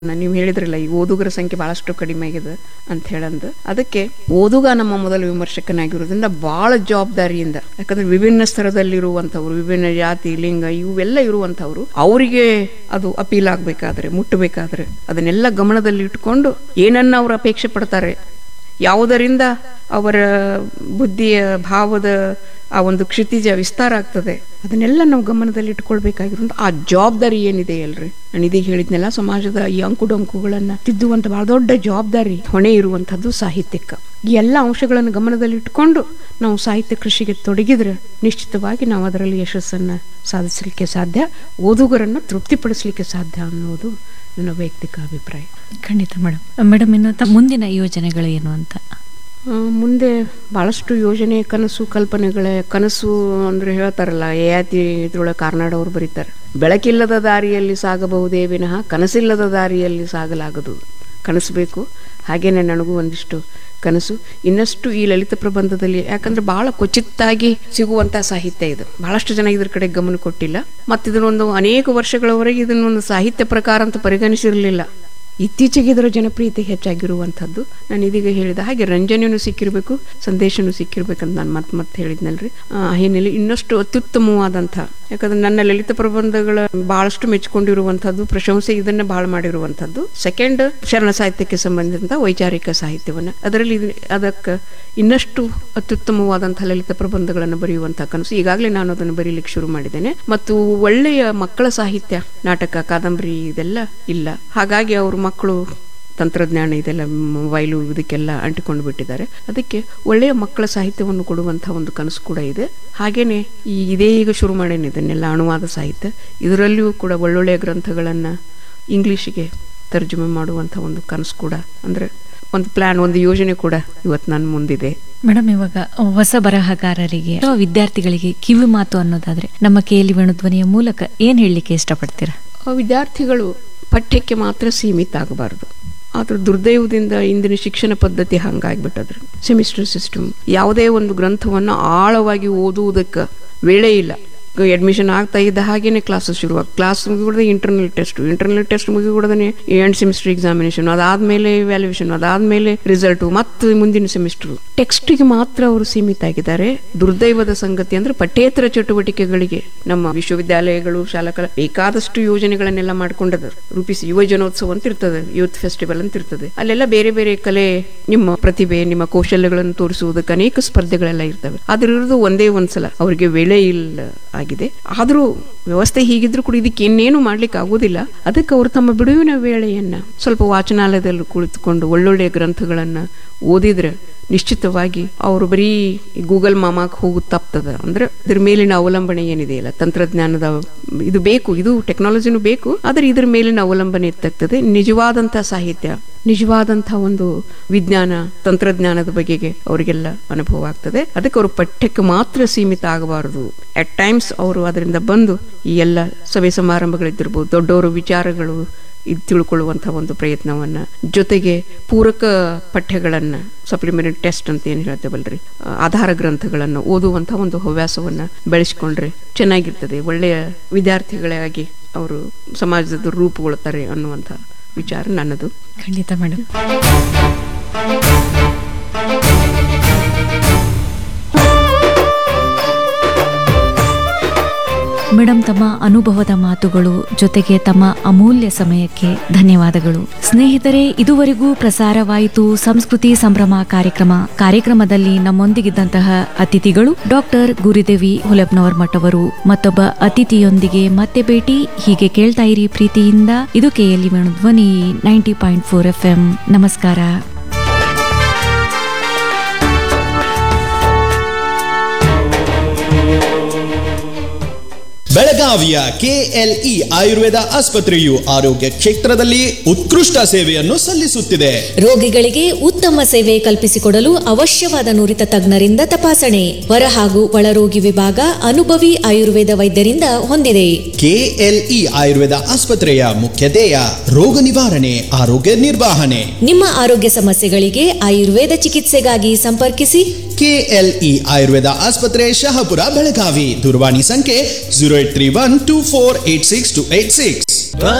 ನೀವು ಹೇಳಿದ್ರಲ್ಲ ಈ ಓದುಗರ ಸಂಖ್ಯೆ ಬಹಳಷ್ಟು ಕಡಿಮೆ ಆಗಿದೆ ಅಂತ ಹೇಳಂದು ಅದಕ್ಕೆ ಓದುಗ ನಮ್ಮ ಮೊದಲ ವಿಮರ್ಶಕನಾಗಿರೋದ್ರಿಂದ ಬಹಳ ಜವಾಬ್ದಾರಿಯಿಂದ ಯಾಕಂದ್ರೆ ವಿಭಿನ್ನ ಸ್ತರದಲ್ಲಿರುವಂಥವ್ರು ವಿಭಿನ್ನ ಜಾತಿ ಲಿಂಗ ಇವೆಲ್ಲ ಇರುವಂಥವ್ರು ಅವರಿಗೆ ಅದು ಅಪೀಲ್ ಆಗಬೇಕಾದ್ರೆ ಮುಟ್ಟಬೇಕಾದ್ರೆ ಅದನ್ನೆಲ್ಲ ಗಮನದಲ್ಲಿ ಇಟ್ಕೊಂಡು ಏನನ್ನ ಅವ್ರು ಅಪೇಕ್ಷೆ ಪಡ್ತಾರೆ ಯಾವುದರಿಂದ ಅವರ ಬುದ್ಧಿಯ ಭಾವದ ಆ ಒಂದು ಕ್ಷಿತಿಜ ವಿಸ್ತಾರ ಆಗ್ತದೆ ಅದನ್ನೆಲ್ಲ ನಾವು ಗಮನದಲ್ಲಿ ಇಟ್ಕೊಳ್ಬೇಕಾಗಿರೋದು ಆ ಜವಾಬ್ದಾರಿ ಏನಿದೆ ಅಲ್ರಿ ನಾನು ಇದೀಗ ಹೇಳಿದ್ನೆಲ್ಲ ಸಮಾಜದ ಈ ಅಂಕುಡೊಂಕುಗಳನ್ನ ತಿದ್ದುವಂತ ಬಹಳ ದೊಡ್ಡ ಜವಾಬ್ದಾರಿ ಹೊಣೆ ಇರುವಂತದ್ದು ಸಾಹಿತ್ಯಕ್ಕೆ ಈ ಎಲ್ಲ ಅಂಶಗಳನ್ನು ಗಮನದಲ್ಲಿ ಇಟ್ಕೊಂಡು ನಾವು ಸಾಹಿತ್ಯ ಕೃಷಿಗೆ ತೊಡಗಿದ್ರೆ ನಿಶ್ಚಿತವಾಗಿ ನಾವು ಅದರಲ್ಲಿ ಯಶಸ್ಸನ್ನ ಸಾಧಿಸಲಿಕ್ಕೆ ಸಾಧ್ಯ ಓದುಗರನ್ನ ತೃಪ್ತಿಪಡಿಸಲಿಕ್ಕೆ ಸಾಧ್ಯ ಅನ್ನೋದು ನನ್ನ ವೈಯಕ್ತಿಕ ಅಭಿಪ್ರಾಯ ಖಂಡಿತ ಮೇಡಮ್ ಮೇಡಮ್ ಇನ್ನು ತ- ಮುಂದಿನ ಯೋಜನೆಗಳು ಏನು ಅಂತ ಆ, ಮುಂದೆ ಭಾಳಷ್ಟು ಯೋಜನೆ ಕನಸು ಕಲ್ಪನೆಗಳೇ ಕನಸು ಅಂದ್ರೆ ಹೇಳ್ತಾರಲ್ಲ ಯಯಾತಿ ಇದ್ರೊಳಗೆ ಕಾರ್ನಾಡ್ ಅವರು ಬರೀತಾರೆ ಬೆಳಕಿಲ್ಲದ ದಾರಿಯಲ್ಲಿ ಸಾಗಬಹುದೇ ವಿನಃ ಕನಸಿಲ್ಲದ ದಾರಿಯಲ್ಲಿ ಸಾಗಲಾಗದು ಕನಸು ಬೇಕು ಹಾಗೇನೆ ನನಗೂ ಒಂದಿಷ್ಟು ಕನಸು ಇನ್ನಷ್ಟು ಈ ಲಲಿತ ಪ್ರಬಂಧದಲ್ಲಿ ಯಾಕಂದ್ರೆ ಬಹಳ ಕ್ವಚಿತ್ತಾಗಿ ಸಿಗುವಂತ ಸಾಹಿತ್ಯ ಇದು ಬಹಳಷ್ಟು ಜನ ಇದ್ರ ಕಡೆ ಗಮನ ಕೊಟ್ಟಿಲ್ಲ ಮತ್ತು ಇದನ್ನೊಂದು ಅನೇಕ ವರ್ಷಗಳವರೆಗೆ ಇದನ್ನೊಂದು ಸಾಹಿತ್ಯ ಪ್ರಕಾರ ಅಂತ ಪರಿಗಣಿಸಿರಲಿಲ್ಲ ಇತ್ತೀಚೆಗೆ ಇದರ ಜನಪ್ರಿಯತೆ ಹೆಚ್ಚಾಗಿರುವಂಥದ್ದು ನಾನು ಇದೀಗ ಹೇಳಿದ ಹಾಗೆ ರಂಜನೆಯೂ ಸಿಕ್ಕಿರಬೇಕು ಸಂದೇಶನೂ ಸಿಕ್ಕಿರ್ಬೇಕಂತ ನಾನು ಮತ್ತೆ ಮತ್ತೆ ಹೇಳಿದ್ನಲ್ರಿ ಆ ಹಿನ್ನೆಲೆ ಇನ್ನಷ್ಟು ಅತ್ಯುತ್ತಮವಾದಂಥ ಯಾಕಂದ್ರೆ ನನ್ನ ಲಲಿತ ಪ್ರಬಂಧಗಳ ಬಹಳಷ್ಟು ಮೆಚ್ಕೊಂಡಿರುವಂಥದ್ದು ಪ್ರಶಂಸೆ ಇದನ್ನ ಬಹಳ ಮಾಡಿರುವಂಥದ್ದು ಸೆಕೆಂಡ್ ಶರಣ ಸಾಹಿತ್ಯಕ್ಕೆ ಸಂಬಂಧಿಸಿದಂಥ ವೈಚಾರಿಕ ಸಾಹಿತ್ಯವನ್ನ ಅದರಲ್ಲಿ ಇದು- ಅದಕ್ಕೆ ಇನ್ನಷ್ಟು ಅತ್ಯುತ್ತಮವಾದಂತಹ ಲಲಿತ ಪ್ರಬಂಧಗಳನ್ನು ಬರೆಯುವಂತಹ ಕನಸು ಈಗಾಗಲೇ ನಾನು ಅದನ್ನು ಬರೀಲಿಕ್ಕೆ ಶುರು ಮಾಡಿದ್ದೇನೆ ಮತ್ತು ಒಳ್ಳೆಯ ಮಕ್ಕಳ ಸಾಹಿತ್ಯ ನಾಟಕ ಕಾದಂಬರಿ ಇದೆಲ್ಲ ಇಲ್ಲ ಹಾಗಾಗಿ ಅವರು ಮಕ್ಕಳು ತಂತ್ರಜ್ಞಾನ ಇದೆಲ್ಲ ಮೊಬೈಲು ಇದಕ್ಕೆಲ್ಲ ಅಂಟಿಕೊಂಡು ಬಿಟ್ಟಿದ್ದಾರೆ ಅದಕ್ಕೆ ಒಳ್ಳೆಯ ಮಕ್ಕಳ ಸಾಹಿತ್ಯವನ್ನು ಕೊಡುವಂತಹ ಒಂದು ಕನಸು ಕೂಡ ಇದೆ ಹಾಗೇನೆ ಈ ಇದೇ ಈಗ ಶುರು ಮಾಡೇನೆ ಇದನ್ನೆಲ್ಲ ಅಣುವಾದ ಸಾಹಿತ್ಯ ಇದರಲ್ಲಿಯೂ ಕೂಡ ಒಳ್ಳೊಳ್ಳೆಯ ಗ್ರಂಥಗಳನ್ನು ಇಂಗ್ಲಿಷಿಗೆ ತರ್ಜುಮೆ ಮಾಡುವಂಥ ಒಂದು ಕನಸು ಕೂಡ ಅಂದರೆ ಒಂದು ಪ್ಲಾನ್ ಒಂದು ಯೋಜನೆ ಕೂಡ ಇವತ್ತು ನನ್ನ ಮುಂದಿದೆ ಮೇಡಮ್ ಇವಾಗ ಹೊಸ ಬರಹಗಾರರಿಗೆ ಅಥವಾ ವಿದ್ಯಾರ್ಥಿಗಳಿಗೆ ಕಿವಿ ಮಾತು ಅನ್ನೋದಾದ್ರೆ ನಮ್ಮ ಕೇಳಿ ವೇಣುಧ್ವನಿಯ ಮೂಲಕ ಏನ್ ಹೇಳಲಿಕ್ಕೆ ಇಷ್ಟಪಡ್ತೀರಾ ಆ ವಿದ್ಯಾರ್ಥಿಗಳು ಪಠ್ಯಕ್ಕೆ ಮಾತ್ರ ಸೀಮಿತ ಆಗಬಾರ್ದು ಆದ್ರೆ ದುರ್ದೈವದಿಂದ ಇಂದಿನ ಶಿಕ್ಷಣ ಪದ್ಧತಿ ಹಂಗಾಗ್ಬಿಟ್ಟದ್ರಿ ಸೆಮಿಸ್ಟರ್ ಸಿಸ್ಟಮ್ ಯಾವುದೇ ಒಂದು ಗ್ರಂಥವನ್ನು ಆಳವಾಗಿ ಓದುವುದಕ್ಕೆ ವೇಳೆ ಇಲ್ಲ ಅಡ್ಮಿಷನ್ ಆಗ್ತಾ ಇದ್ದ ಹಾಗೇನೆ ಕ್ಲಾಸಸ್ ಶುರುವಾಗ ಕ್ಲಾಸ್ ಮುಗಿಬಿಡದೆ ಇಂಟರ್ನಲ್ ಟೆಸ್ಟ್ ಇಂಟರ್ನಲ್ ಟೆಸ್ಟ್ ಮುಗಿಬಿಡದೇ ಎಂಡ್ ಸೆಮಿಸ್ಟರ್ ಎಕ್ಸಾಮಿನೇಷನ್ ಅದಾದ್ಮೇಲೆ ವ್ಯಾಲ್ಯೂಯೇಷನ್ ಅದಾದ್ಮೇಲೆ ರಿಸಲ್ಟ್ ಮತ್ತು ಮುಂದಿನ ಸೆಮಿಸ್ಟರ್ ಟೆಕ್ಸ್ಟಿಗೆ ಮಾತ್ರ ಅವರು ಸೀಮಿತ ಆಗಿದ್ದಾರೆ ದುರ್ದೈವದ ಸಂಗತಿ ಅಂದ್ರೆ ಪಠ್ಯೇತರ ಚಟುವಟಿಕೆಗಳಿಗೆ ನಮ್ಮ ವಿಶ್ವವಿದ್ಯಾಲಯಗಳು ಶಾಲಾ ಕಲಾ ಬೇಕಾದಷ್ಟು ಯೋಜನೆಗಳನ್ನೆಲ್ಲ ಮಾಡ್ಕೊಂಡದ ರೂಪಿಸಿ ಯುವ ಜನೋತ್ಸವ ಅಂತ ಇರ್ತದೆ ಯೂತ್ ಫೆಸ್ಟಿವಲ್ ಅಂತ ಇರ್ತದೆ ಅಲ್ಲೆಲ್ಲ ಬೇರೆ ಬೇರೆ ಕಲೆ ನಿಮ್ಮ ಪ್ರತಿಭೆ ನಿಮ್ಮ ಕೌಶಲ್ಯಗಳನ್ನು ತೋರಿಸುವುದಕ್ಕೆ ಅನೇಕ ಸ್ಪರ್ಧೆಗಳೆಲ್ಲ ಇರ್ತವೆ ಅದ್ರ ಇರೋದು ಒಂದೇ ಒಂದ್ಸಲ ಅವರಿಗೆ ವೇಳೆ ಇಲ್ಲ ಆಗಿದೆ ಆದರೂ ವ್ಯವಸ್ಥೆ ಹೀಗಿದ್ರು ಕೂಡ ಇದಕ್ಕೆ ಇನ್ನೇನು ಮಾಡ್ಲಿಕ್ಕೆ ಆಗೋದಿಲ್ಲ ಅದಕ್ಕೆ ಅವರು ತಮ್ಮ ಬಿಡುವಿನ ವೇಳೆಯನ್ನ ಸ್ವಲ್ಪ ವಾಚನಾಲಯದಲ್ಲಿ ಕುಳಿತುಕೊಂಡು ಒಳ್ಳೊಳ್ಳೆಯ ಗ್ರಂಥಗಳನ್ನ ಓದಿದ್ರೆ ನಿಶ್ಚಿತವಾಗಿ ಅವರು ಬರೀ ಗೂಗಲ್ ಮಾಮಾಕ್ ಹೋಗುದು ತಪ್ತದ ಅಂದ್ರೆ ಇದ್ರ ಮೇಲಿನ ಅವಲಂಬನೆ ಏನಿದೆಯಲ್ಲ ತಂತ್ರಜ್ಞಾನದ ಇದು ಬೇಕು ಇದು ಟೆಕ್ನಾಲಜಿನೂ ಬೇಕು ಆದ್ರೆ ಇದ್ರ ಮೇಲಿನ ಅವಲಂಬನೆ ಎತ್ತಾಗ್ತದೆ ನಿಜವಾದಂತಹ ಸಾಹಿತ್ಯ ನಿಜವಾದಂತಹ ಒಂದು ವಿಜ್ಞಾನ ತಂತ್ರಜ್ಞಾನದ ಬಗೆಗೆ ಅವರಿಗೆಲ್ಲ ಅನುಭವ ಆಗ್ತದೆ ಅದಕ್ಕೆ ಅವರು ಪಠ್ಯಕ್ಕೆ ಮಾತ್ರ ಸೀಮಿತ ಆಗಬಾರದು ಅಟ್ ಟೈಮ್ಸ್ ಅವರು ಅದರಿಂದ ಬಂದು ಈ ಎಲ್ಲ ಸಭೆ ಸಮಾರಂಭಗಳಿದ್ದಿರ್ಬೋದು ದೊಡ್ಡವರು ವಿಚಾರಗಳು ಇದು ತಿಳ್ಕೊಳ್ಳುವಂತಹ ಒಂದು ಪ್ರಯತ್ನವನ್ನ ಜೊತೆಗೆ ಪೂರಕ ಪಠ್ಯಗಳನ್ನ ಸಪ್ಲಿಮೆಂಟರಿ ಟೆಸ್ಟ್ ಅಂತ ಏನು ಹೇಳ್ತೇವಲ್ರಿ ಆ, ಆಧಾರ ಗ್ರಂಥಗಳನ್ನು ಓದುವಂತಹ ಒಂದು ಹವ್ಯಾಸವನ್ನ ಬೆಳೆಸ್ಕೊಂಡ್ರೆ ಚೆನ್ನಾಗಿರ್ತದೆ ಒಳ್ಳೆಯ ವಿದ್ಯಾರ್ಥಿಗಳಾಗಿ ಅವರು ಸಮಾಜದ ರೂಪುಗೊಳ್ತಾರೆ ಅನ್ನುವಂಥ ವಿಚಾರ ನನ್ನದು ಖಂಡಿತ ಮೇಡಮ್ ಮೇಡಮ್ ತಮ್ಮ ಅನುಭವದ ಮಾತುಗಳು ಜೊತೆಗೆ ತಮ್ಮ ಅಮೂಲ್ಯ ಸಮಯಕ್ಕೆ ಧನ್ಯವಾದಗಳು ಸ್ನೇಹಿತರೆ ಇದುವರೆಗೂ ಪ್ರಸಾರವಾಯಿತು ಸಂಸ್ಕೃತಿ ಸಂಭ್ರಮ ಕಾರ್ಯಕ್ರಮ ಕಾರ್ಯಕ್ರಮದಲ್ಲಿ ನಮ್ಮೊಂದಿಗಿದ್ದಂತಹ ಅತಿಥಿಗಳು ಡಾಕ್ಟರ್ ಗುರುದೇವಿ ಹುಲಪ್ನವರ್ ಮಠ್ ಅವರು ಮತ್ತೊಬ್ಬ ಅತಿಥಿಯೊಂದಿಗೆ ಮತ್ತೆ ಭೇಟಿ ಹೀಗೆ ಕೇಳ್ತಾ ಇರಿ ಪ್ರೀತಿಯಿಂದ ಇದು KLE Venu Dhwani ninety point four F M ನಮಸ್ಕಾರ ಬೆಳಗಾವಿಯ ಕೆಎಲ್ಇ ಆಯುರ್ವೇದ ಆಸ್ಪತ್ರೆಯು ಆರೋಗ್ಯ ಕ್ಷೇತ್ರದಲ್ಲಿ ಉತ್ಕೃಷ್ಟ ಸೇವೆಯನ್ನು ಸಲ್ಲಿಸುತ್ತಿದೆ ರೋಗಿಗಳಿಗೆ ಉತ್ತಮ ಸೇವೆ ಕಲ್ಪಿಸಿಕೊಡಲು ಅವಶ್ಯವಾದ ನುರಿತ ತಜ್ಞರಿಂದ ತಪಾಸಣೆ ಹೊರ ಹಾಗೂ ಒಳರೋಗಿ ವಿಭಾಗ ಅನುಭವಿ ಆಯುರ್ವೇದ ವೈದ್ಯರಿಂದ ಹೊಂದಿದೆ ಕೆಎಲ್ಇ ಆಯುರ್ವೇದ ಆಸ್ಪತ್ರೆಯ ಮುಖ್ಯ ಧ್ಯೇಯ ರೋಗ ನಿವಾರಣೆ ಆರೋಗ್ಯ ನಿರ್ವಹಣೆ ನಿಮ್ಮ ಆರೋಗ್ಯ ಸಮಸ್ಯೆಗಳಿಗೆ ಆಯುರ್ವೇದ ಚಿಕಿತ್ಸೆಗಾಗಿ ಸಂಪರ್ಕಿಸಿ ಕೆಎಲ್ಇ ಆಯುರ್ವೇದ ಆಸ್ಪತ್ರೆ ಶಹಾಪುರ ಬೆಳಗಾವಿ ದೂರವಾಣಿ ಸಂಖ್ಯೆ zero eight three one two four eight six two eight six